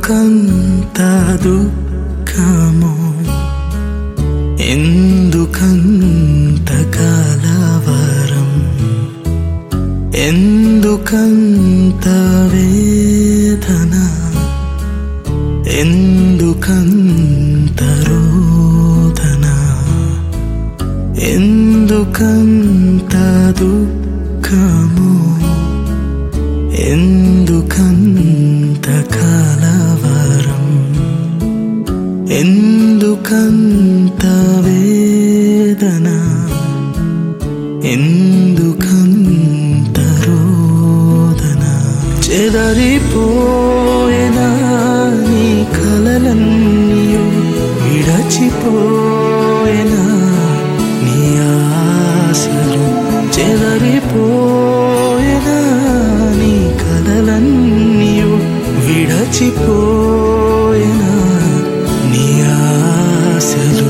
ఎందుకంత దుఃఖము ఎందుకంత కలవరం ఎందుకంత వేదన ఎందుకంత రోదన ఎందుకంత దుఃఖము ఎందుకంత కలవరం ఎందుకంత వేదన ఎందుకంత రోదన చెదరిపోయిన నీ కలలన్నీయు విడచిపోయిన నీ ఆశలు చెదరిపోయిన నీ కలలన్నీయు విడచిపోయిన నీ ఆశలు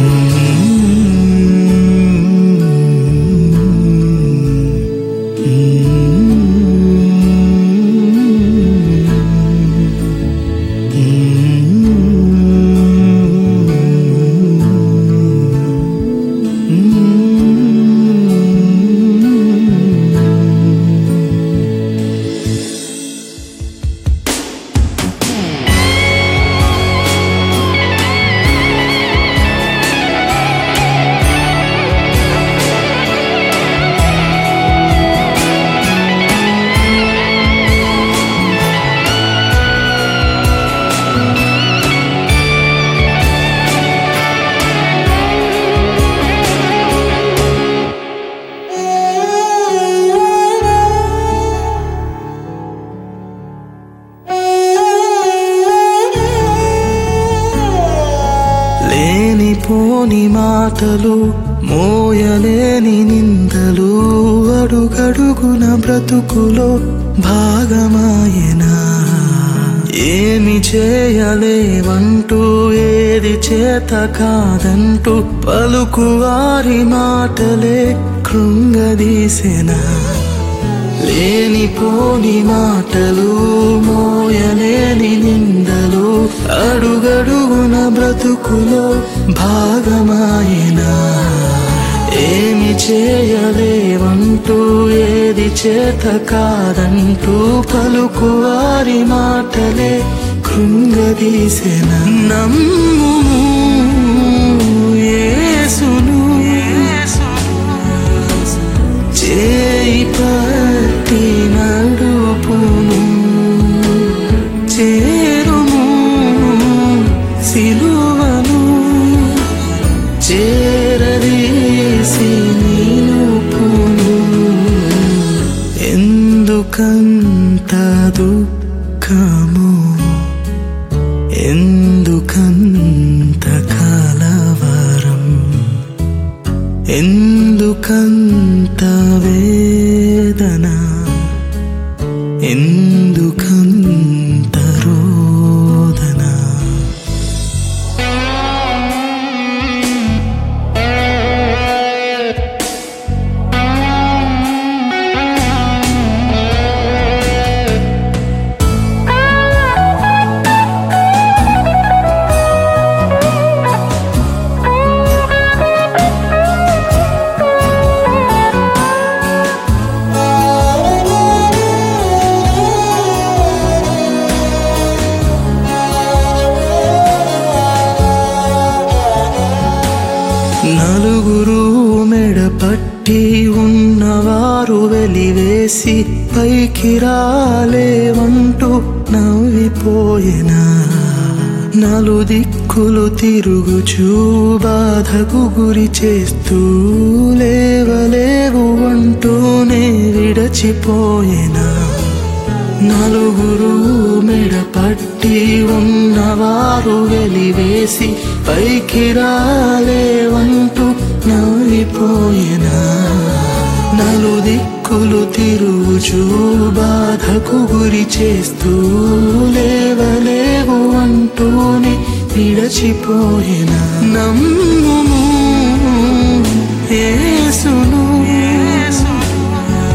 లేనిపోని మాటలు మోయలేని నిందలు అడుగడుగున బ్రతుకులో భాగమాయనా ఏమి చేయలేవంటూ ఏది చేత కాదంటూ పలుకువారి మాటలే కృంగదీసెనా లేనిపోని మాటలు మోయలేని నిందలు అడుగడుగున బ్రతుకులో భాగమాయనా ఏమి చేయలేవంటూ ఏది చేత కాదంటూ పలుకువారి మాటలే కృంగదీసెన నమ్ము యేసును చేయి పట్టి నడుపును చేరుము సిలువను చేరదీసి నిలుపును ఎందుకంత దుఃఖము ఎందుకంత కలవరం ఎందుకంత వేదన ఎందుకంత రోదన నలుగురు మెడపట్టి ఉన్నవారు వెలివేసి పైకి రాలేవంటూ నవ్విపోయినా నలు దిక్కులు తిరుగుచూ బాధకు గురి చేస్తూ లేవలేవు అంటూనే విడచిపోయినా నలుగురు మెడపట్టి ఉన్నవారు వెలివేసి పైకి రాలేవంటూ నవ్విపోయినా నలు దిక్కులు తిరుగుచూ బాధకు గురి చేస్తూ లేవలేవు అంటూనే విడచిపోయిన నమ్ముము యేసును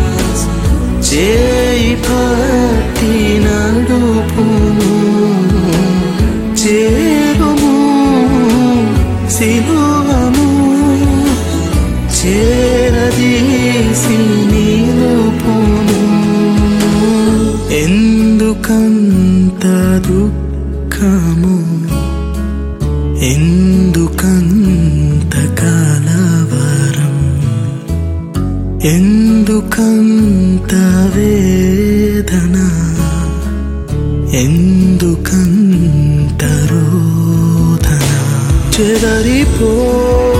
చేయి పట్టి నడుపును చేరదీసి నీలో పోను ఎందుకంత దుఃఖము ఎందుకంత కలవరం ఎందుకంత వేదన ఎందుకంత రోధన చెదరిపో